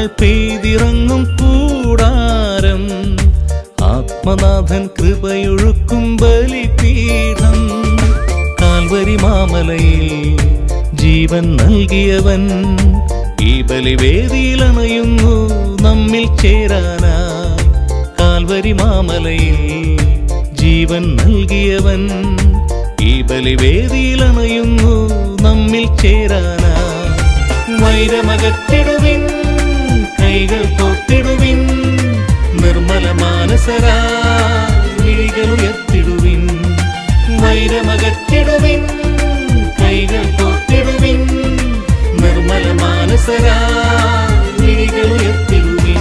പെയ്തിറങ്ങും കൂടാരം ആത്മനാഥൻ കൃപയൊഴുക്കും ബലിപീഠം കാൽവരി മാമലയിൽ ജീവൻ നൽകിയവൻ ഈ ബലിവേദിയിലണയുന്നു നമ്മിൽ ചേരാനായി കാൽവരി മാമലയിൽ ജീവൻ നൽകിയവൻ ഈ ബലിവേദിയിലണയുന്നു നമ്മിൽ ചേരാനായി വൈരമകത്തിടുവിൻ കൈകൾ കോത്തിടുവിൻ നിർമ്മല മാനസരാ വിഴികളുയർത്തിടുവിൻ വൈരമകത്തിടുവിൻ കൈകൾ കോത്തിടുവിൻ നിർമ്മല മാനസരാ വിഴികളുയർത്തിടുവിൻ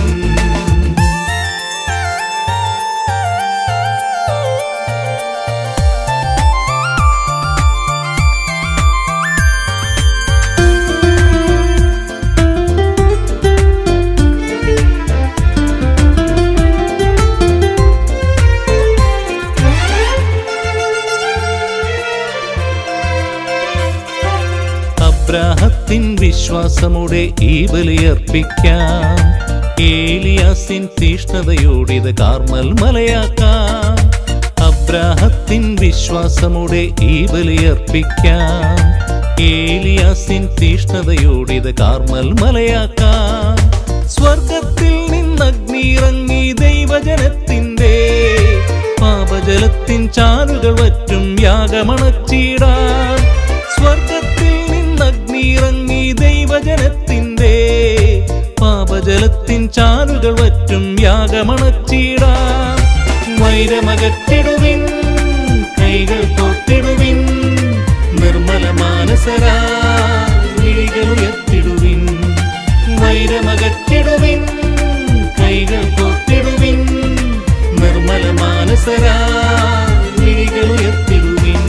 അബ്രാഹത്തിൻ വിശ്വാസമുടെ ഈ ബലിയർപ്പിക്കാം ഏലിയാസിൻ തീഷ്ണതയോടിത് കാർമൽ മലയാക്കാം അബ്രാഹത്തിൻ വിശ്വാസമുടെ ഈ ബലിയർപ്പിക്കാം ഏലിയാസിൻ തീഷ്ണതയോടിത് കാർമൽ മലയാക്കാം സ്വർഗത്തിൽ നിന്നഗ്നിയിറങ്ങി ദൈവജനത്തിന്റെ പാപജലത്തിൻ ചാലുകൾ വറ്റും യാഗമണച്ചിടാൻ സ്വർഗത്തിൽ നിന്നഗ്നിയിറങ്ങി ദൈവജനത്തിന്റെ പാപജലത്തിൻ ചാലുകൾ വറ്റും യാഗമണച്ചിടാൻ വൈരമകത്തിടുവിൻ കൈകൾ കോത്തിടുവിൻ നിർമ്മല മാനസരാ വിഴികളുയർത്തിടുവിൻ വൈരമകത്തിടുവിൻ കൈകൾ കോത്തിടുവിൻ നിർമ്മല മാനസരാ വിഴികളുയർത്തിടുവിൻ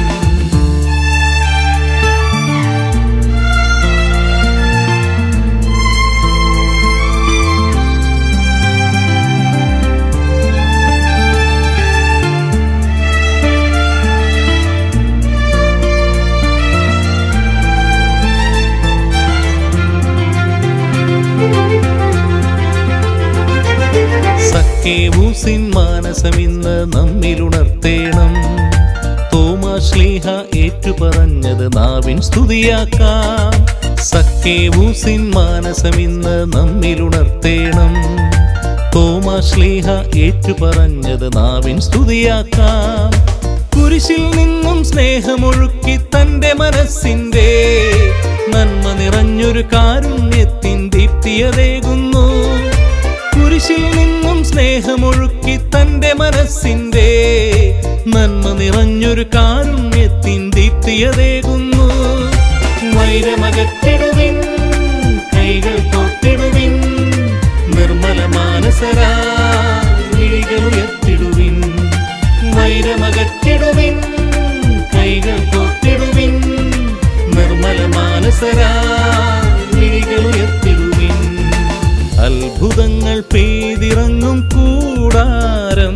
സക്കേവൂസിൻ മാനസമിന്ന് നമ്മിലുണർത്തേണം തോമാശ്ലീഹ ഏറ്റുപറഞ്ഞത് നാവിൻ സ്തുതിയാക്കാം സക്കേവൂസിൻ മാനസമിന്ന് നമ്മിലുണർത്തേണം തോമാശ്ലീഹ ഏറ്റുപറഞ്ഞത് നാവിൻ സ്തുതിയാക്കാം കുരിശിൽ നിന്നും സ്നേഹമൊഴുക്കി തന്റെ മനസ്സിന്റെ നന്മ നിറഞ്ഞൊരു കാരുണ്യത്തിൻ ദീപ്തിയതേകുന്നു കുരിശിൽ നിന്നും സ്നേഹമൊഴുക്കി തന്റെ മനസ്സിന്റെ നന്മ നിറഞ്ഞൊരു കാരുണ്യത്തിൻ ദീപ്തിയതേകുന്നു വൈരമകത്തിടുവിൻ കൈകൾ കോത്തിടുവിൻ നിർമ്മല മാനസരാ വിഴികളുയർത്തിടുവിൻ വൈരമകത്തിടുവിൻ കൈകൾ കോത്തിടുവിൻ നിർമ്മല മാനസരാ വിഴികളുയർത്തിടുവിൻ അത്ഭുതങ്ങൾ പെയ്തിറങ്ങും കൂടാരം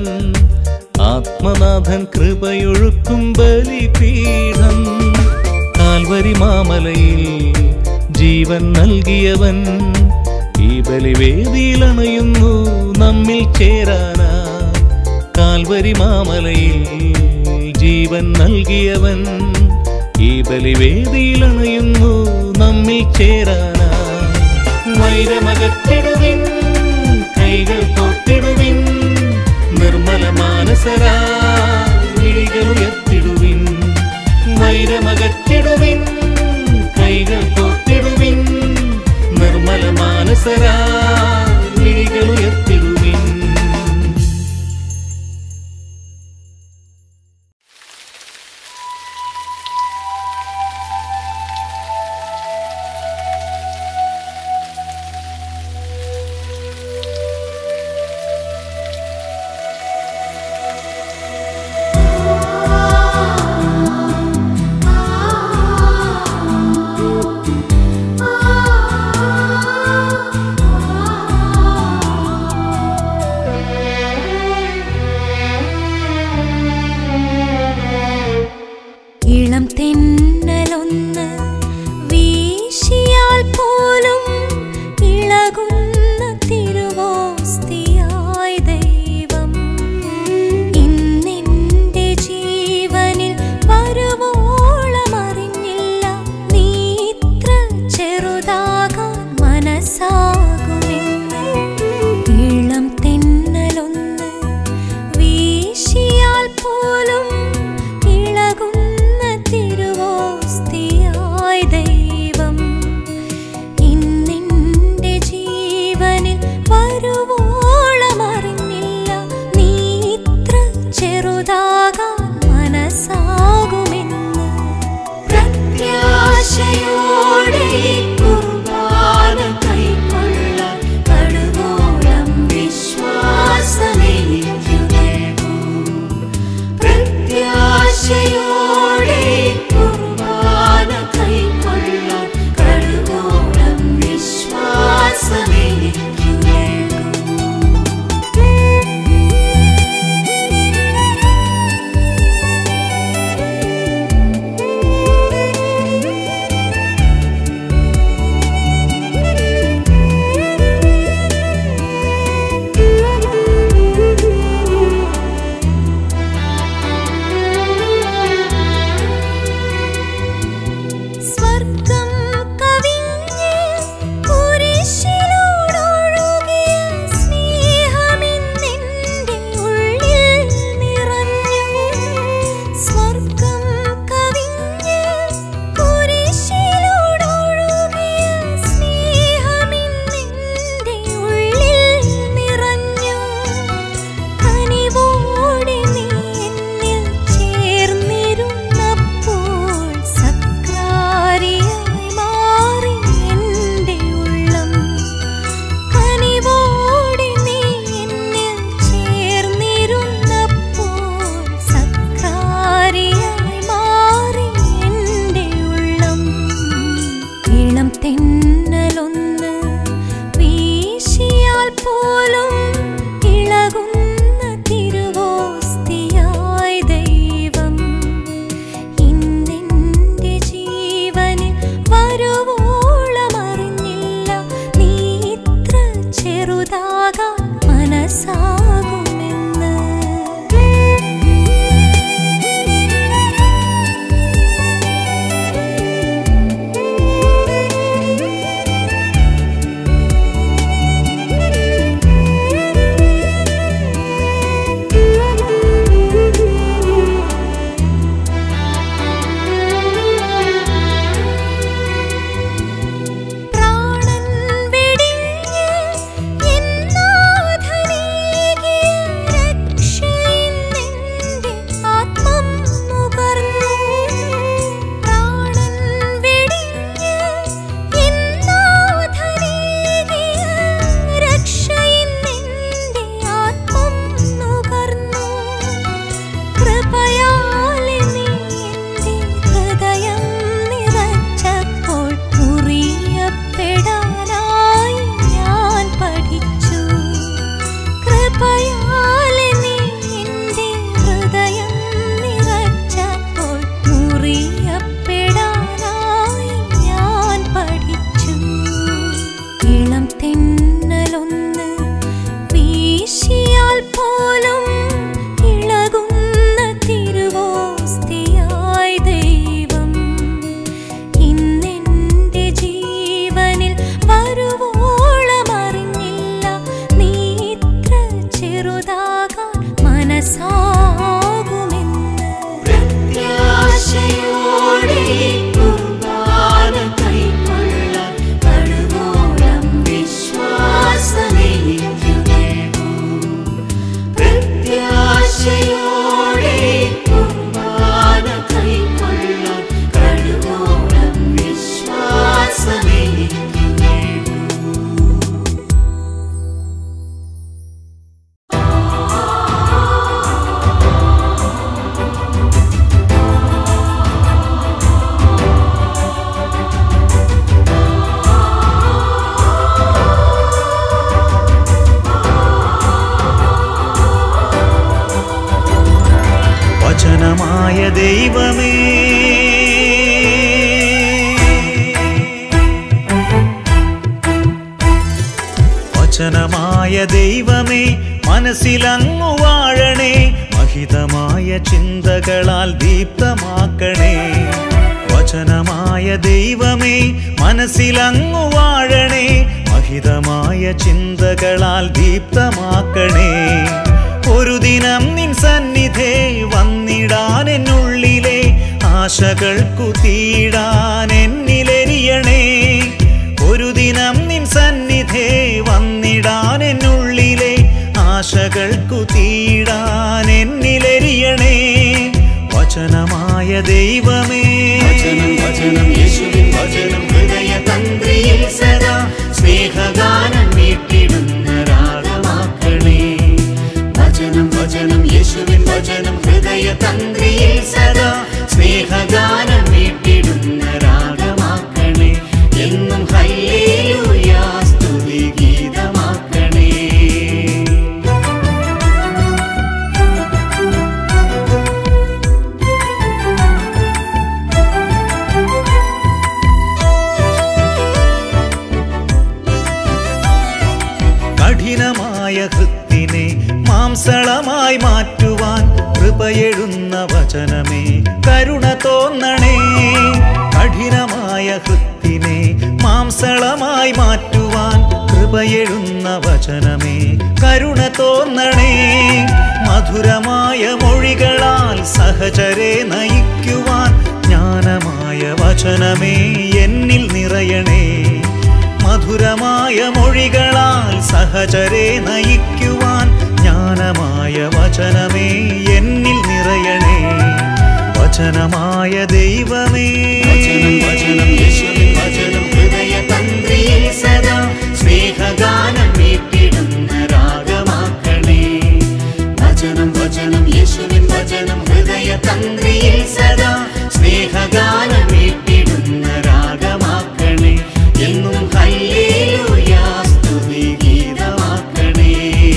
ആത്മനാഥൻ കൃപയൊഴുക്കും ബലിപീഠം കാൽവരി മാമലയിൽ ജീവൻ നൽകിയവൻ ഈ ബലിവേദിയിലണയുന്നു നമ്മിൽ ചേരാനാ കാൽവരി മാമലയിൽ ജീവൻ നൽകിയവൻ ഈ ബലിവേദിയിലണയുന്നു നമ്മിൽ ചേരാനാ വൈരമകത്തിടുവിൻ കൈകൾ കോത്തിടുവിൻ നിർമ്മല മാനസരാ വിഴികളുയർത്തിടുവിൻ വൈരമകത്തിടുവിൻ കൈകൾ കോത്തിടുവിൻ നിർമ്മല മാനസരാ വിഴികളുയർത്തിടുവിൻ വരുവോളമറിഞ്ഞില്ല നീ ഇത്ര ചെറുതാകാൻ മനസ്സാകുമെന്ന് പ്രത്യാശയോടെ ഈ കുർബാന കൈക്കൊള്ളാൻ കടുവോളം വിശ്വാസമെനിക്കു വേണു. പ്രത്യാശയോടെ ഈ കുർബാന കൈക്കൊള്ളാൻ കടുവോളം വിശ്വാസമെനിക്കു വേണു. സ്വർഗം കവിഞ്ഞ് കുരിശിലൂടൊഴുകിയ സ്നേഹമിന്നെന്റെ ഉള്ളിൽ നിറഞ്ഞു. സ്വർഗം കവിഞ്ഞ് കുരിശിലൂടൊഴുകിയ സ്നേഹമിന്നെന്റെ ഉള്ളിൽ നിറഞ്ഞു. കനിവോടെ നീ എന്നിൽ ചേർന്നിരുന്നപ്പോൾ സക്രാരിയായി മാറി എൻ്റെ ഉള്ളം. കനിവോടെ നീ എന്നിൽ ചേർന്നിരുന്നപ്പോൾ സക്രാരിയായി മാറി എൻ്റെ ഉള്ളം. ഇളം തെന്നലൊന്ന് വീശിയാൽ പോലും ഇളകുന്ന തിരുവോസ്തിയായി ദൈവം ഇന്നെന്റെ ജീവനിൽ വരുവോളമറിഞ്ഞില്ല നീ ഇത്ര ചെറുതാകാൻ മനസ്സാകുമെന്ന് പ്രാണൻ വെടിഞ്ഞ് എന്നാഥനേകിയ രക്ഷയിന്നെന്റെ ആത്മം നുകർന്നു. പ്രാണൻ വെടിഞ്ഞ് എന്നാഥനേകിയ രക്ഷയിന്നെന്റെ ആത്മം നുകർന്നു. കൃപയാലെ നീ എൻ്റെ ഹൃദയം നിറച്ചപ്പോൾ മുറിയപ്പെടാനായി ഞാൻ പഠിച്ചു. കൃപയാലെ നീ എൻ്റെ ഹൃദയം നിറച്ചപ്പോൾ മുറിയപ്പെടാനായി ഞാൻ പഠിച്ചു. ഇളം തെന്നലൊന്ന് വീശിയാൽ പോലും ഇളകുന്ന തിരുവോസ്തിയായി ദൈവം ഇന്നെന്റെ ജീവനിൽ വരുവോളമറിഞ്ഞില്ല നീ ഇത്ര ചെറുതാകാൻ മനസ്സാകുമെന്ന് പ്രത്യാശയോടെ ഈ കുർബാന കൈക്കൊള്ളാൻ കടുവോളം വിശ്വാസമെനിക്കു വേണു. പ്രത്യാശയോടെ ഈ കുർബാന കൈക്കൊള്ളാൻ കടുവോളം വിശ്വാസമെനിക്കു വേണു. വചനമായ ദൈവമേ വചനമായ ദൈവമേ മനസ്സിലങ്ങു വാഴണേ മഹിതമായ ചിന്തകളാൽ ദീപ്തമാക്കണേ വചനമായ ദൈവമേ മനസ്സിലങ്ങു വാഴണേ മഹിതമായ ചിന്തകളാൽ ദീപ്തമാക്കണേ ഒരു ദിനം നിൻ സന്നിധേ വന്നിടാൻ എന്നുള്ളിലെ ആശകൾക്കു തീടാൻ എന്നിലെരിയണേ ഒരു ദിനം നിൻ സന്നിധേ വന്നിടാൻ എന്നുള്ളിലെ ആശകൾക്കു തീടാൻ എന്നിലെരിയണേ വചനമായ ദൈവമേ വചനം വചനം യേശുവിൻ വചനം ഹൃദയ തന്ത്രിയിൽ സദാ സ്നേഹഗാനം മീട്ടിടുന്ന രാഗമാക്കണേ വചനം വചനം യേശുവിൻ വചനം ഹൃദയ തന്ത്രിയിൽ സദാ സ്നേഹഗാനം മീട്ടിടുന്ന രാഗമാക്കണേ എന്നും ഹല്ലേലൂയാ സ്തുതി ഗീതമാക്കണേ കഠിനമായ ഹൃത്തിനെ മാംസളമായി മാറ്റുവാൻ കൃപയെഴുന്ന വചനമേ കരുണ തോന്നണേ കഠിനമായ ഹൃത്തിനെ മാംസളമായി മാറ്റുവാൻ കൃപയെഴുന്ന വചനമേ കരുണ തോന്നണേ മധുരമായ മൊഴികളാൽ സഹചരെ നയിക്കുവാൻ ജ്ഞാനമായ വചനമേ എന്നിൽ നിറയണേ മധുരമായ മൊഴികളാൽ സഹചരെ നയിക്കുവാൻ ജ്ഞാനമായ വചനമേ എന്നിൽ നിറയണേ വചനമായ ദൈവമേ വചനം വചനം യേശുവിൻ വചനം ഹൃദയ തന്ത്രിയിൽ സദാ സ്നേഹഗാനം മീട്ടിടുന്ന രാഗമാക്കണേ വചനം വചനം യേശുവിൻ വചനം ഹൃദയ തന്ത്രിയിൽ സദാ സ്നേഹഗാനം മീട്ടിടുന്ന രാഗമാക്കണേ എന്നും ഹല്ലേലൂയാ സ്തുതി ഗീതമാക്കണേ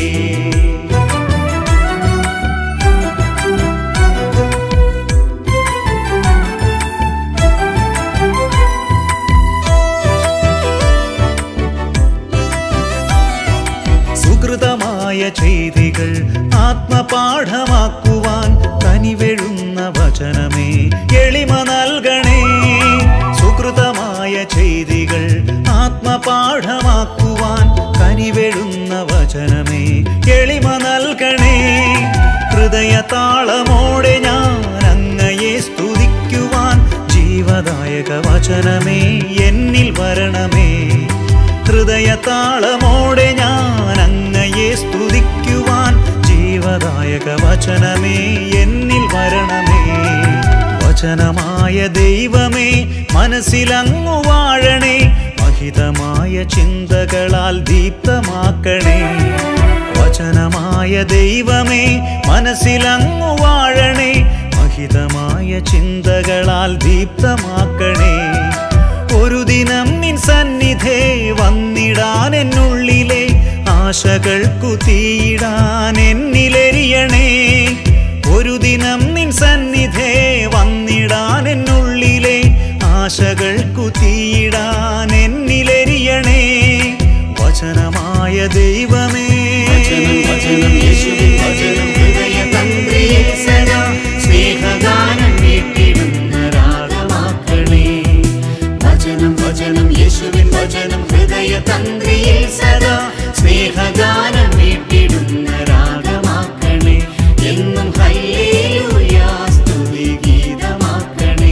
സുഹൃതമായ ചെയ്തികൾ ആത്മപാഠമാക്കുവാൻ കനിവെഴുന്ന വചനമേ എളിമ നൽകണേ സുഹൃതമായ ചെയ്തികൾ ആത്മപാഠമാക്കുവാൻ കനിവെഴുന്ന വചനമേ എളിമ നൽകണേ ഹൃദയ താളമോടെ ഞാൻ അങ്ങയെ സ്തുതിക്കുവാൻ ജീവദായക വചനമേ എന്നിൽ വരണമേ ഹൃദയ താളമോടെ ഞാൻ അങ്ങയെ സ്തുതിക്കുവാൻ ജീവദായക വചനമേ എന്നിൽ വരണമേ വചനമായ ദൈവമേ മനസ്സിലങ്ങു വാഴണേ മഹിതമായ ചിന്തകളാൽ ദീപ്തമാക്കണേ വചനമായ ദൈവമേ മനസ്സിലങ്ങു വാഴണേ മഹിതമായ ചിന്തകളാൽ ദീപ്തമാക്കണേ ഒരു ദിനം നിൻ സന്നിധേ വന്നിടാൻ എന്നുള്ളിലെ ആശകൾക്കു തീയിടാൻ എന്നിലെരിയണേ ഒരു ദിനം നിൻ സന്നിധേ വന്നിടാൻ എന്നുള്ളിലെ ആശകൾക്കു തീയിടാൻ എന്നിലെരിയണേ വചനമായ ദൈവമേ വചനം വചനം യേശുവിൻ വചനം ഹൃദയ തന്ത്രിയിൽ സദാ സ്നേഹഗാനം മീട്ടിടുന്ന രാഗമാക്കണേ വചനം വചനം യേശുവിൻ വചനം ഹൃദയ തന്ത്രിയിൽ സദാ സ്നേഹഗാനം മീട്ടിടുന്ന രാഗമാക്കണേ എന്നും ഹല്ലേലൂയാ സ്തുതി ഗീതമാക്കണേ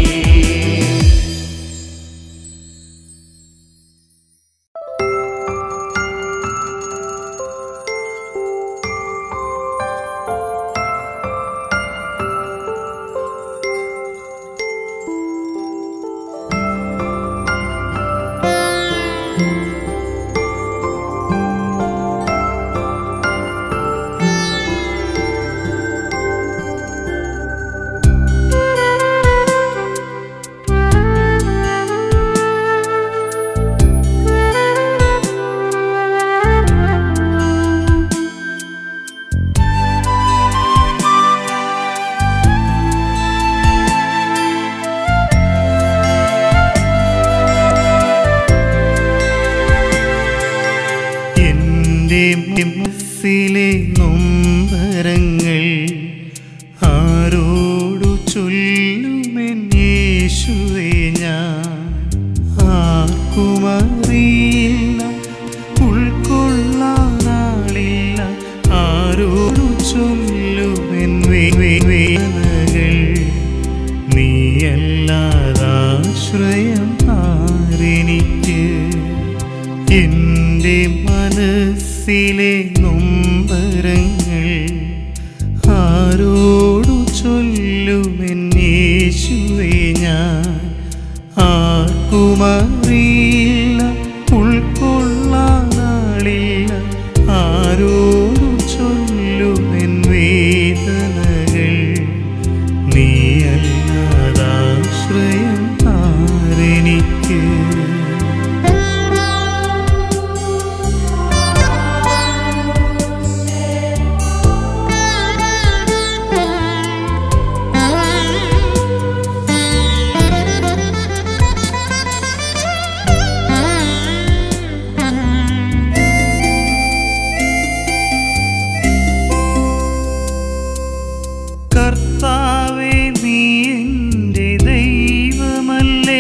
എൻ്റെ മനസ്സിലെ നൊമ്പരങ്ങൾ ആരോടു ചൊല്ലുമെൻ യേശുവേ ഞാൻ ആർക്കുമറിയില്ല ഉൾക്കൊള്ളാനാളില്ല ആരോടു ചൊല്ലുമെൻ വേ- വേ- വേദനകൾ നീയല്ലാതാശ്രയം ആരെനിക്ക് എൻ്റെ മനസ്സിലെ നൊമ്പരങ്ങൾ ആരോടു ചൊല്ലുമെൻ യേശുവേ ഞാൻ ആർക്കുമറിയില്ല ഉൾക്കൊള്ളാനാളില്ല ആരോടു ചൊല്ലുമെൻ വേദനകൾ നീയല്ലാതാശ്രയം ആരെനിക്ക് കർത്താവേ നീ എൻ്റെ ദൈവമല്ലേ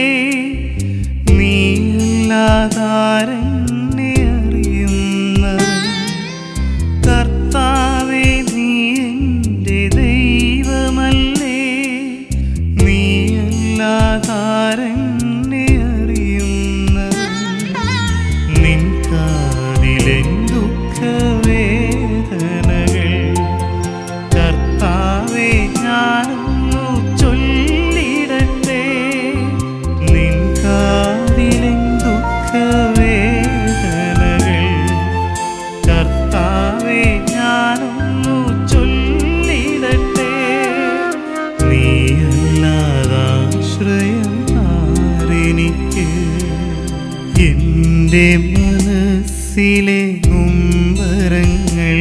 നീയല്ലാതാരെന്നെ അറിയുന്നവൻ കർത്താവേ നീ എൻ്റെ ദൈവമല്ലേ നീയല്ലാതാരെന്നെ അറിയുന്നവൻ നിൻ കാതിലെൻ ദുഃഖവേദനകൾ കർത്താവേ ഞാനൊന്നു ചൊല്ലിടട്ടെ നിൻ കാതിലെൻ ദുഃഖവേദനകൾ കർത്താവേ ഞാനൊന്നു ചൊല്ലിടട്ടെ നീയല്ലാതാശ്രയം ആരെനിക്ക് എൻ്റെ മനസ്സിലെ നൊമ്പരങ്ങൾ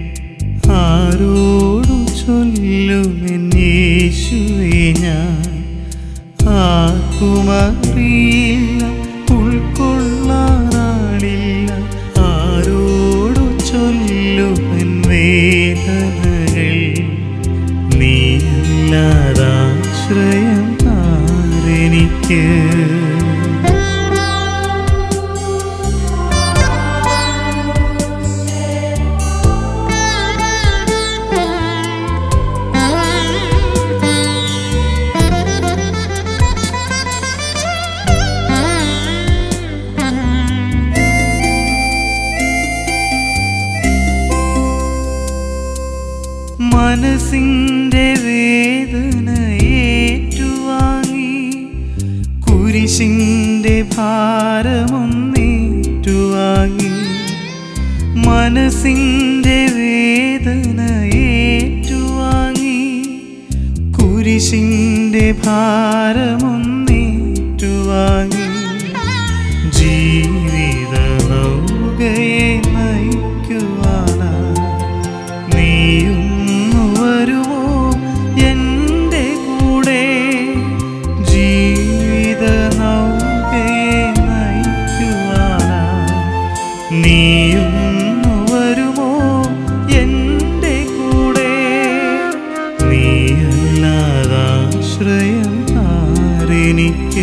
ആരോടു ചൊല്ലുമെൻ യേശുവേ ഞാൻ ആർക്കുമറിയില്ല ഉൾക്കൊള്ളാനാളില്ല ആരോടു ചൊല്ലുമെൻ വേദനകൾ നീയല്ലാതാശ്രയം ആരെനിക്ക് മനസ്സിൻ്റെ വേദന ഏറ്റുവാങ്ങി കുരിശിൻ്റെ ഭാരമൊന്നേറ്റുവാങ്ങി മനസ്സിൻ്റെ വേദന ഏറ്റുവാങ്ങി കുരിശിൻ്റെ ഭാരമൊന്നേറ്റുവാങ്ങി ജീവിത നൗകയെ നയിക്കുവാനാ നീയൊന്നു വരുമോ എൻ്റെ കൂടെ ജീവിത നൗകയെ നയിക്കുവാനാ നീയൊന്നു വരുമോ എൻ്റെ കൂടെ നീയല്ലാതാശ്രയം ആരെനിക്ക്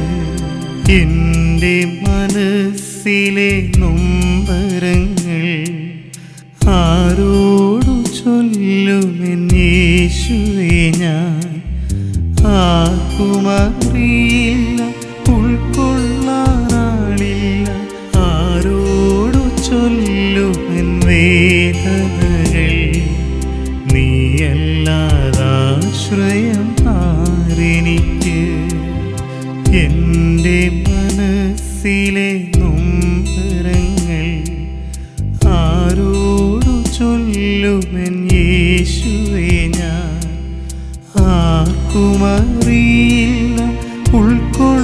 എൻ്റെ മനസ്സിലെ നൊമ്പരങ്ങൾ ആരോടു ചൊല്ലുമെൻ യേശുവേ ഞാൻ ആർക്കുമറിയില്ല ഉൾക്കൊള്ളാനാളില്ല ആരോടു ചൊല്ലുമെൻ വേദനകൾ നീയല്ലാതാശ്രയം ആരെനിക്ക് എൻ്റെ മനസ്സിലെ നൊമ്പരങ്ങൾ ആരോടു ചൊല്ലുമെൻ യേശുവേ ഞാൻ ആർക്കുമറിയില്ല ഉൾക്കൊള്ള